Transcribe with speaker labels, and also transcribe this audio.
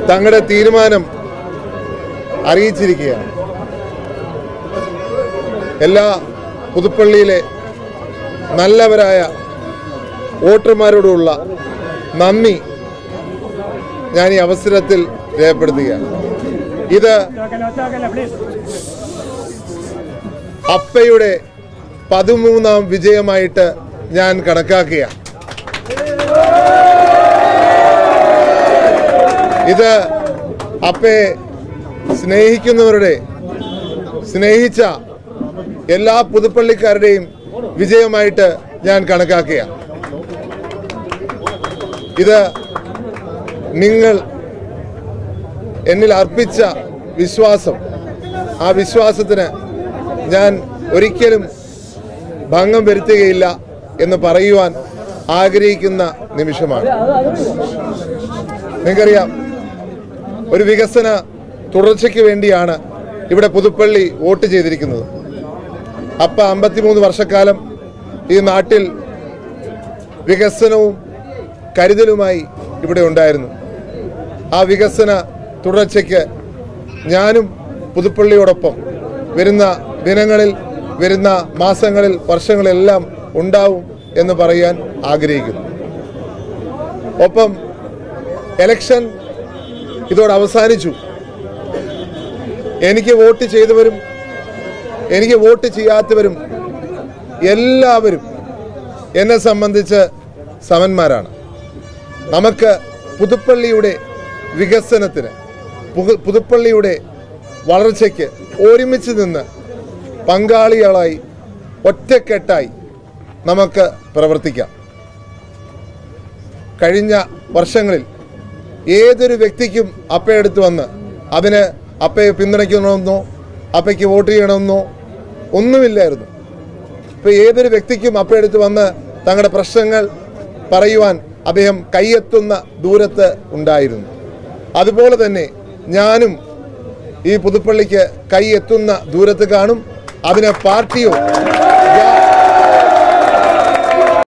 Speaker 1: തങ്ങളുടെ തീരുമാനം അറിയിച്ചിരിക്കുകയാണ് എല്ലാ പുതുപ്പള്ളിയിലെ നല്ലവരായ വോട്ടർമാരോടുള്ള നന്ദി ഞാൻ ഈ അവസരത്തിൽ രേഖപ്പെടുത്തുകയാണ് ഇത് അപ്പയുടെ പതിമൂന്നാം വിജയമായിട്ട് ഞാൻ കണക്കാക്കുകയാണ് ഇത് അപ്പയെ സ്നേഹിക്കുന്നവരുടെ സ്നേഹിച്ച എല്ലാ പുതുപ്പള്ളിക്കാരുടെയും വിജയമായിട്ട് ഞാൻ കണക്കാക്കുകയാണ് ഇത് നിങ്ങൾ എന്നിൽ അർപ്പിച്ച വിശ്വാസം ആ വിശ്വാസത്തിന് ഞാൻ ഒരിക്കലും ഭംഗം വരുത്തുകയില്ല എന്ന് പറയുവാൻ ആഗ്രഹിക്കുന്ന നിമിഷമാണ് നിങ്ങൾക്കറിയാം ഒരു വികസന തുടർച്ചയ്ക്ക് വേണ്ടിയാണ് ഇവിടെ പുതുപ്പള്ളി വോട്ട് ചെയ്തിരിക്കുന്നത് അപ്പ അമ്പത്തിമൂന്ന് വർഷക്കാലം ഈ നാട്ടിൽ വികസനവും കരുതലുമായി ഇവിടെ ഉണ്ടായിരുന്നു ആ വികസന തുടർച്ചയ്ക്ക് ഞാനും പുതുപ്പള്ളിയോടൊപ്പം വരുന്ന ദിനങ്ങളിൽ വരുന്ന മാസങ്ങളിൽ വർഷങ്ങളെല്ലാം ഉണ്ടാവും എന്ന് പറയാൻ ആഗ്രഹിക്കുന്നു ഒപ്പം എലക്ഷൻ ഇതോടെ അവസാനിച്ചു എനിക്ക് വോട്ട് ചെയ്തവരും എനിക്ക് വോട്ട് ചെയ്യാത്തവരും എല്ലാവരും എന്നെ സംബന്ധിച്ച് സമന്മാരാണ് നമുക്ക് പുതുപ്പള്ളിയുടെ വികസനത്തിന് പുതു- പുതുപ്പള്ളിയുടെ വളർച്ചയ്ക്ക് ഒരുമിച്ച് നിന്ന് പങ്കാളികളായി ഒറ്റക്കെട്ടായി നമുക്ക് പ്രവർത്തിക്കാം കഴിഞ്ഞ വർഷങ്ങളിൽ ഏതൊരു വ്യക്തിക്കും അപ്പയെടുത്ത് വന്ന് അതിന് അപ്പയെ പിന്തുണയ്ക്കണമെന്നോ അപ്പയ്ക്ക് വോട്ട് ചെയ്യണമെന്നോ ഒന്നുമില്ലായിരുന്നു ഇപ്പൊ ഏതൊരു വ്യക്തിക്കും അപ്പയെടുത്ത് വന്ന് തങ്ങളുടെ പ്രശ്നങ്ങൾ പറയുവാൻ അദ്ദേഹം കൈയെത്തുന്ന ദൂരത്ത് ഉണ്ടായിരുന്നു അതുപോലെ തന്നെ ഞാനും ഈ പുതുപ്പള്ളിക്ക് കൈ എത്തുന്ന ദൂരത്ത് കാണും അതിന് പാർട്ടിയോ